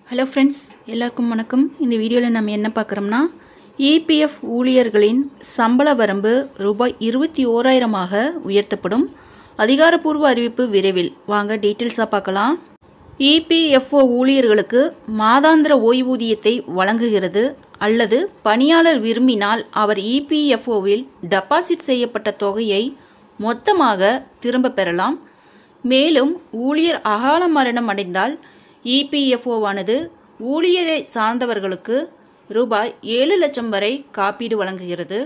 hello friends எல்லாருக்கும் வணக்கம் இந்த வீடியோவில் நம்ம என்ன பார்க்குறோம்னா இபிஎஃப் ஊழியர்களின் சம்பள வரம்பு ரூபாய் இருபத்தி ஓராயிரமாக உயர்த்தப்படும் அதிகாரப்பூர்வ அறிவிப்பு விரைவில் வாங்க டீட்டெயில்ஸாக பார்க்கலாம் இபிஎஃப்ஓ ஊழியர்களுக்கு மாதாந்திர ஓய்வூதியத்தை வழங்குகிறது அல்லது பணியாளர் விரும்பினால் அவர் இபிஎஃப்ஓவில் டெபாசிட் செய்யப்பட்ட தொகையை மொத்தமாக திரும்ப பெறலாம் மேலும் ஊழியர் அகால மரணம் அடைந்தால் இபிஎஃப்ஓவானது ஊழியரை சார்ந்தவர்களுக்கு ரூபாய் ஏழு லட்சம் வரை காப்பீடு வழங்குகிறது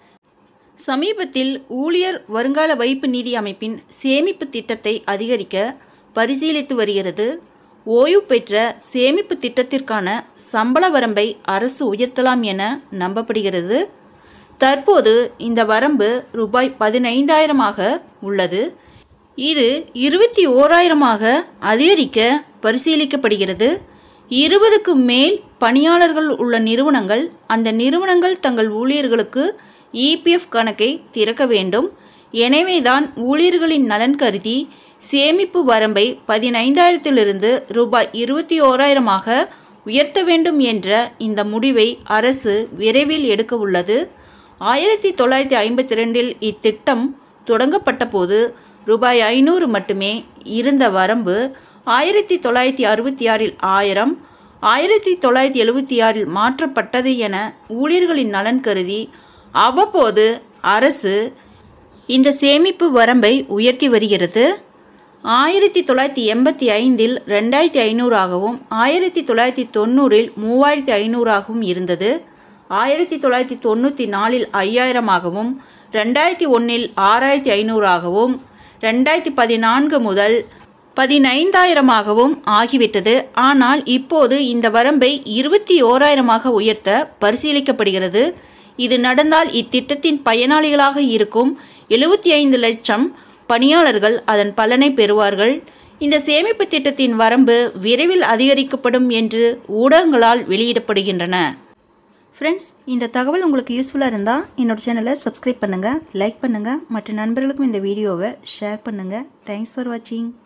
சமீபத்தில் ஊழியர் வருங்கால வைப்பு நிதி அமைப்பின் சேமிப்பு திட்டத்தை அதிகரிக்க பரிசீலித்து வருகிறது ஓய்வு பெற்ற சேமிப்பு திட்டத்திற்கான சம்பள வரம்பை அரசு உயர்த்தலாம் என நம்பப்படுகிறது தற்போது இந்த வரம்பு ரூபாய் பதினைந்தாயிரமாக உள்ளது இது இருபத்தி ஓராயிரமாக அதிகரிக்க பரிசீலிக்கப்படுகிறது இருபதுக்கு மேல் பணியாளர்கள் உள்ள நிறுவனங்கள் அந்த நிறுவனங்கள் தங்கள் ஊழியர்களுக்கு இபிஎஃப் கணக்கை திறக்க வேண்டும் எனவேதான் ஊழியர்களின் நலன் கருதி சேமிப்பு வரம்பை பதினைந்தாயிரத்திலிருந்து ரூபாய் இருபத்தி ஓராயிரமாக உயர்த்த வேண்டும் என்ற இந்த முடிவை அரசு விரைவில் எடுக்க உள்ளது ஆயிரத்தி தொள்ளாயிரத்தி ஐம்பத்தி ரெண்டில் இத்திட்டம் தொடங்கப்பட்ட போது ரூபாய் ஐநூறு மட்டுமே இருந்த வரம்பு ஆயிரத்தி தொள்ளாயிரத்தி அறுபத்தி ஆறில் ஆயிரம் ஆயிரத்தி தொள்ளாயிரத்தி எழுபத்தி ஆறில் மாற்றப்பட்டது என ஊழியர்களின் நலன் கருதி அவ்வப்போது அரசு இந்த சேமிப்பு வரம்பை உயர்த்தி வருகிறது ஆயிரத்தி தொள்ளாயிரத்தி எண்பத்தி ஐந்தில் ரெண்டாயிரத்தி ஐநூறாகவும் ஆயிரத்தி தொள்ளாயிரத்தி தொண்ணூறில் மூவாயிரத்தி ஐநூறாகவும் இருந்தது ஆயிரத்தி தொள்ளாயிரத்தி தொண்ணூற்றி நாலில் ஐயாயிரமாகவும் ரெண்டாயிரத்தி ஒன்றில் ஆறாயிரத்தி ஐநூறாகவும் ரெண்டாயிரத்தி பதினான்கு முதல் பதினைந்தாயிரமாகவும் ஆகிவிட்டது ஆனால் இப்போது இந்த வரம்பை இருபத்தி ஓராயிரமாக உயர்த்த பரிசீலிக்கப்படுகிறது இது நடந்தால் இத்திட்டத்தின் பயனாளிகளாக இருக்கும் எழுபத்தி ஐந்து லட்சம் பணியாளர்கள் அதன் பலனை பெறுவார்கள் இந்த சேமிப்பு திட்டத்தின் வரம்பு விரைவில் அதிகரிக்கப்படும் என்று ஊடகங்களால் வெளியிடப்படுகின்றன ஃப்ரெண்ட்ஸ் இந்த தகவல் உங்களுக்கு யூஸ்ஃபுல்லாக இருந்தால் என்னோட சேனலை சப்ஸ்கிரைப் பண்ணுங்கள் லைக் பண்ணுங்கள் மற்ற நண்பர்களுக்கும் இந்த வீடியோவை ஷேர் பண்ணுங்கள் தேங்க்ஸ் ஃபார் வாட்சிங்